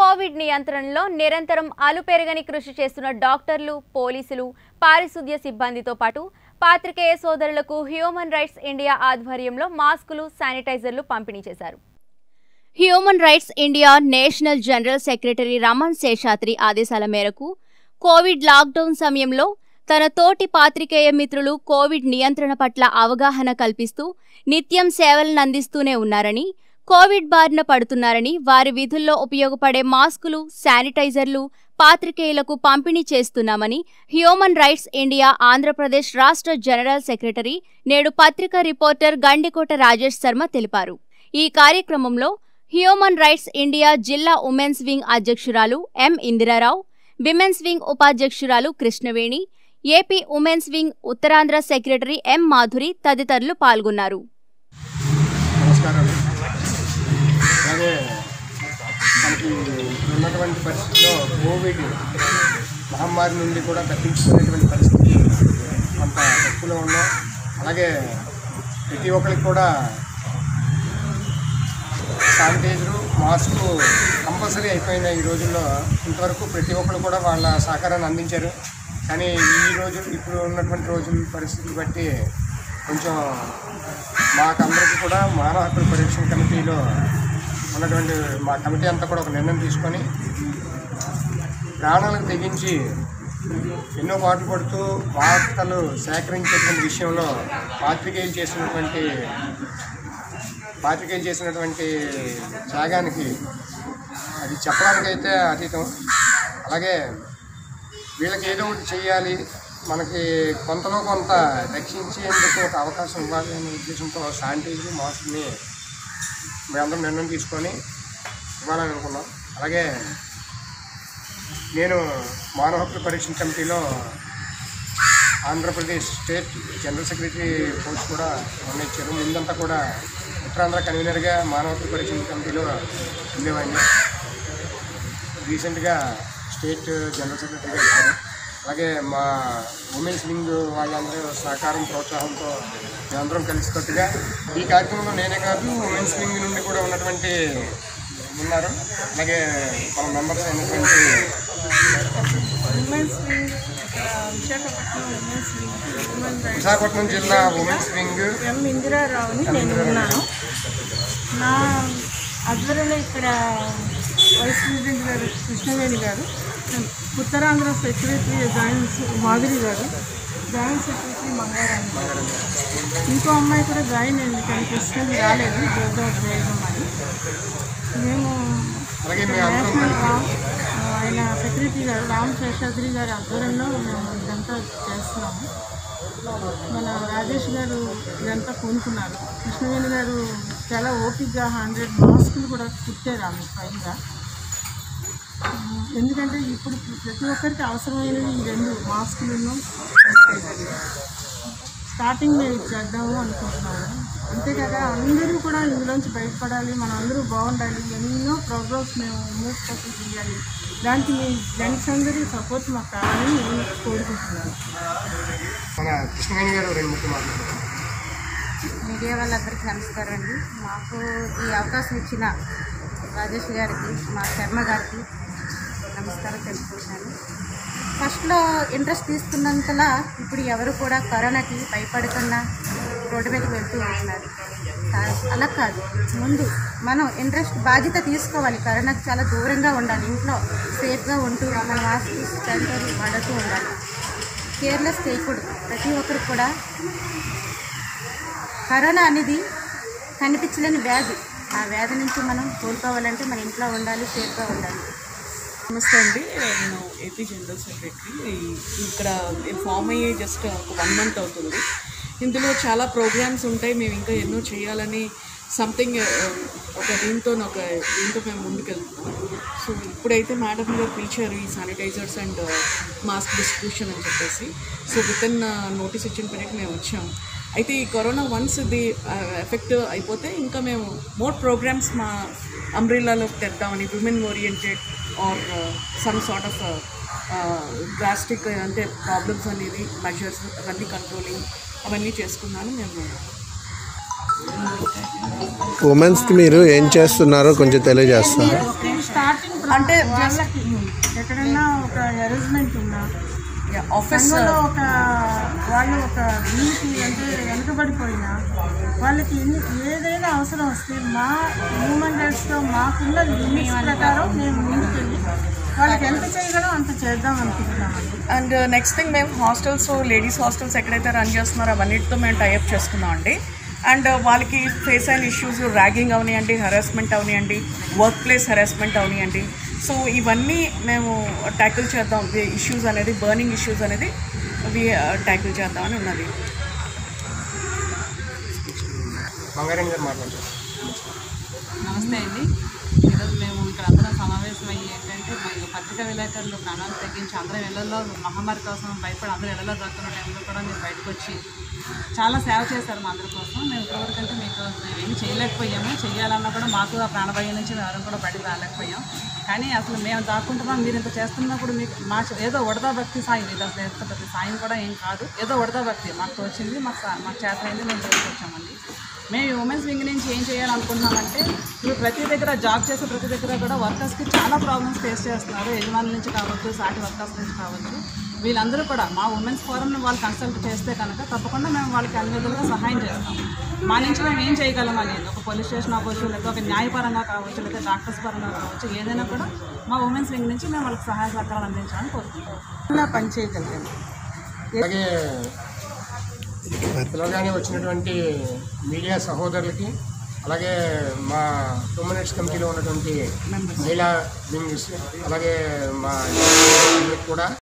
Covid నియంత్రణలో నిరంతరం అలుపెరగని కృషి చేస్తున్న డాక్టర్లు పోలీసులు పారిశుద్ధ్య సిబ్బందితో పాటు పాత్రికేయ సోదరులకు హ్యూమన్ రైట్స్ ఇండియా ఆధ్వర్యంలో మాస్కులు శానిటైజర్లు పంపిణీ చేశారు human rights India national general secretary Raman Seshadri ఆదేశాల మేరకు కోవిడ్ లాక్డౌన్ సమయంలో తన తోటి పాత్రికేయ మిత్రులు కోవిడ్ నియంత్రణ పట్ల అవగాహన కల్పిస్తూ నిత్యం సేవలను అందిస్తూనే ఉన్నారని కోవిడ్ బారిన పడుతున్నారని వారి విధుల్లో ఉపయోగపడే మాస్కులు శానిటైజర్లు పాత్రికేయులకు పంపిణీ చేస్తున్నామని హ్యూమన్ రైట్స్ ఇండియా ఆంధ్రప్రదేశ్ రాష్ట్ర జనరల్ సెక్రటరీ నేడు పత్రికా రిపోర్టర్ గండికోట రాజేష్ శర్మ తెలిపారు ఈ కార్యక్రమంలో హ్యూమన్ రైట్స్ ఇండియా జిల్లా ఉమెన్స్ వింగ్ అధ్యక్షురాలు ఎం ఇందిరారావు విమెన్స్ వింగ్ ఉపాధ్యక్షురాలు Krishnaveni AP women's wing Uttarandhra secretary M Madhuri తదితరులు పాల్గొన్నారు నమస్కారం అలాగే మనకి ఉన్నటువంటి పరిస్థితిలో కోవిడ్ మహమ్మారి నుండి కూడా తప్పించుకునేటువంటి పరిస్థితి కొంత తక్కువలో ఉన్నాం అలాగే ప్రతి ఒక్కరికి కూడా శానిటైజరు మాస్కు కంపల్సరీ అయిపోయిన ఈ రోజుల్లో ఇంతవరకు ప్రతి ఒక్కరు కూడా వాళ్ళ సహకారాన్ని అందించారు కానీ ఈ రోజు ఇప్పుడు ఉన్నటువంటి రోజుల పరిస్థితులు బట్టి కొంచెం మాకందరికీ కూడా మానవ హక్కుల పరిరక్షణ కమిటీలో ఉన్నటువంటి మా కమిటీ అంతా కూడా ఒక నిర్ణయం తీసుకొని ప్రాణాలకు తెగించి ఎన్నో పాటలు పడుతూ వార్తలు సేకరించేటువంటి విషయంలో పాత్రికేయులు చేసినటువంటి పాత్రికేయులు చేసినటువంటి త్యాగానికి అది చెప్పడానికైతే అతీతం అలాగే వీళ్ళకి ఏదో ఒకటి చేయాలి మనకి కొంతలో కొంత రక్షించేందుకు ఒక అవకాశం ఇవ్వాలి అనే ఉద్దేశంతో శానిటైజర్ మాస్క్ని మేమందరం నిర్ణయం తీసుకొని ఇవ్వాలని అనుకున్నాం అలాగే నేను మానవ హక్కుల పరీక్షణ కమిటీలో Andhra Pradesh state general secretary post కూడా నిర్ణయించారు ముందంతా కూడా ఉత్తరాంధ్ర కన్వీనర్గా మానవ హక్కుల పరీక్షణ కమిటీలో ఉండేవాడిని రీసెంట్గా స్టేట్ జనరల్ సెక్రటరీగా ఇచ్చారు అలాగే మా ఉమెన్స్ వింగ్ వాళ్ళందరూ సహకారం ప్రోత్సాహంతో మేమందరం కలిసికట్టుగా ఈ కార్యక్రమంలో నేనే కాదు ఉమెన్స్ వింగ్ నుండి కూడా ఉన్నటువంటి ఉన్నారు అలాగే మన మెంబర్స్ అయినటువంటి ఉమెన్స్ వింగ్ ఇక్కడ Visakhapatnam women's wing women rights Visakhapatnam జిల్లా ఉమెన్స్ వింగ్ ఎం ఇందిరారావుని నేను ఉన్నాను నా ఆధ్వర్యంలో ఇక్కడ వైస్ ప్రెసిడెంట్ గారు కృష్ణవేణి గారు ఉత్తరాంధ్ర సెక్రటరీ జాయింట్ మాధురి గారు జాయింట్ సెక్రటరీ మంగారాణి గారు ఇంకో అమ్మాయి కూడా జాయిన్ అయింది కానీ కృష్ణది రాలేదు జోదో జయగం అని మేము అలాగే మేము అందరం నేషనల్ రామ్ ఆయన సెక్రటరీ గారు రామ్ శేషాద్రి గారి ఆధ్వర్యంలో మేము ఇదంతా చేస్తున్నాము మన రాజేష్ గారు ఇదంతా కొనుక్కున్నారు కృష్ణవేణి గారు చాలా ఓపిక్గా హండ్రెడ్ మాస్కులు కూడా కుట్టారు ఆమె పైగా ఎందుకంటే ఇప్పుడు ప్రతి ఒక్కరికి అవసరమైనవి ఈ రెండు మాస్కులను స్టార్టింగ్ మేము చేద్దాము అనుకుంటున్నాము అంతేకాక అందరూ కూడా ఇందులోంచి బయటపడాలి మనం అందరూ బాగుండాలి ఎన్నో ప్రోగ్రామ్స్ మేము మూవ్ కోసం చేయాలి దానికి మీ ఫ్రెండ్స్ అందరూ సపోర్ట్ మాకు కావాలని నేను కోరుకుంటున్నాను మన కృష్ణవేణి గారు రెండు ముఖ్య మాట్లాడుతున్నారు మీడియా వాళ్ళందరికీ నమస్కారం అండి మాకు ఈ అవకాశం ఇచ్చిన రాజేష్ గారికి మా శర్మ గారికి నమస్కారం తెలుపుకుంటున్నాను ఫస్ట్లో ఇంట్రెస్ట్ తీసుకున్నంతలా ఇప్పుడు ఎవరు కూడా కరోనాకి భయపడకుండా రోడ్డు మీదకి వెళ్తూ ఉంటున్నారు కా- అలా కాదు ముందు మనం ఇంట్రెస్ట్ బాధ్యత తీసుకోవాలి కరోనాకి చాలా దూరంగా ఉండాలి ఇంట్లో సేఫ్గా ఉంటూ మన మాస్క్ శానిటైజర్ వాడుతూ ఉండాలి కేర్లెస్ చేయకూడదు ప్రతి ఒక్కరు కూడా కరోనా అనేది కనిపించలేని వ్యాధి ఆ వ్యాధి నుంచి మనం కోలుకోవాలంటే మన ఇంట్లో ఉండాలి సేఫ్గా ఉండాలి నమస్తే అండి నేను ఏపీ జనరల్ సెక్రటరీ ఇక్కడ ఫామ్ అయ్యి జస్ట్ ఒక వన్ మంత్ అవుతుంది ఇందులో చాలా ప్రోగ్రామ్స్ ఉంటాయి మేము ఇంకా ఎన్నో చేయాలని సంథింగ్ ఒక దీంతో ఒక దీంతో మేము ముందుకెళ్తున్నాం సో ఇప్పుడైతే మేడం గారు పిలిచారు ఈ శానిటైజర్స్ అండ్ మాస్క్ డిస్ట్రిబ్యూషన్ అని చెప్పేసి సో విత్ ఇన్ నోటీస్ ఇచ్చిన పనికి మేము వచ్చాం అయితే ఈ కరోనా వన్స్ ఇది ఎఫెక్ట్ అయిపోతే ఇంకా మేము మోర్ ప్రోగ్రామ్స్ మా అంబ్రిల్లాలో తెద్దామని women oriented or some sort of drastic అంటే ప్రాబ్లమ్స్ అనేది మెజర్స్ అవన్నీ కంట్రోలింగ్ అవన్నీ చేసుకున్నాను మేము ఉమెన్స్కి మీరు ఏం చేస్తున్నారో కొంచెం తెలియజేస్తారా నేను స్టార్ట్ అంటే వాళ్ళకి ఎక్కడైనా ఒక అరేంజ్మెంట్ ఉన్నా ఆఫీస్ సంఘంలో ఒక వాళ్ళు ఒక దీనికి అంటే వెనుకబడిపోయినా వాళ్ళకి ఎన్ని- ఏదైనా అవసరం వస్తే మా హ్యూమన్ రైట్స్తో మాకున్న లిమిట్స్ ప్రకారం మేము ముందుకెళ్ళి వాళ్ళకి ఎంత చేయగలం అంత చేద్దాం అనుకుంటున్నామండి అండ్ నెక్స్ట్ థింగ్ మేము హాస్టల్స్ లేడీస్ హాస్టల్స్ ఎక్కడైతే రన్ చేస్తున్నారో అవన్నిటితో మేము టైఅప్ చేసుకున్నాం అండి అండ్ వాళ్ళకి ఫేస్ అయిన ఇష్యూస్ ర్యాగింగ్ అవనివ్వండి హెరాస్మెంట్ అవనివ్వండి వర్క్ ప్లేస్ హెరాస్మెంట్ అవనివ్వండి సో ఇవన్నీ మేము ట్యాకిల్ చేద్దాం ఇష్యూస్ అనేది బర్నింగ్ ఇష్యూస్ అనేది అవి ట్యాకిల్ చేద్దామని ఉన్నది బంగారం గారు మాట్లాడారు నమస్తే అండి ఈరోజు మేము ఇక్కడ అందరం సమావేశం అయ్యి ఏంటంటే మన పత్రికా విలేకరులు ప్రాణాలు తగ్గించి అందరం ఇళ్లలో మహమ్మారి కోసం భయపడి అందరూ ఇళ్లలో దొరుకుతున్న టైంలో కూడా మీరు బయటకు వచ్చి చాలా సేవ చేశారు మా అందరి కోసం మేము ఇప్పటివరకు అంటే మీకు ఏమి చేయలేకపోయాము చేయాలన్నా కూడా మాకు ఆ ప్రాణభయం నుంచి మేము ఎవరం కూడా బయటకు రాలేకపోయాం కానీ అసలు మేము దాక్కుంటున్నాం మీరు ఇంత చేస్తున్నప్పుడు మీకు మా చే- ఏదో ఉడతా భక్తి సాయం ఇది అసలు ఎంత పెద్ద సాయం కూడా ఏం కాదు ఏదో ఉడతా భక్తి మాకు వచ్చింది మాకు సా- మాకు చేత అయింది మేము చేసుకొచ్చామండి మేము ఈ ఉమెన్స్ వింగ్ నుంచి ఏం చేయాలనుకుంటున్నామంటే ఇప్పుడు ప్రతి దగ్గర జాబ్ చేసే ప్రతి దగ్గర కూడా వర్కర్స్కి చాలా ప్రాబ్లమ్స్ ఫేస్ చేస్తున్నారు యజమానుల నుంచి కావచ్చు సాటి వర్కర్స్ నుంచి కావచ్చు వీళ్ళందరూ కూడా మా ఉమెన్స్ ఫోరంని వాళ్ళు కన్సల్ట్ చేస్తే కనుక తప్పకుండా మేము వాళ్ళకి అన్ని విధాలుగా సహాయం చేస్తాం మా నుంచి మేము ఏం చేయగలం అనేది ఒక పోలీస్ స్టేషన్ అవ్వచ్చు లేదా ఒక న్యాయపరంగా కావచ్చు లేదా డాక్టర్స్ పరంగా కావచ్చు ఏదైనా కూడా మా ఉమెన్స్ వింగ్ నుంచి మేము వాళ్ళకి సహాయ సహకారాలు అందించాలని కోరుకుంటాం ఇలా పనిచేయగలిగాం అలాగే పిలవగానే వచ్చినటువంటి మీడియా సహోదరులకి అలాగే మా టూ మినిట్స్ కమిటీలో ఉన్నటువంటి మహిళా వింగ్స్ అలాగే మా కూడా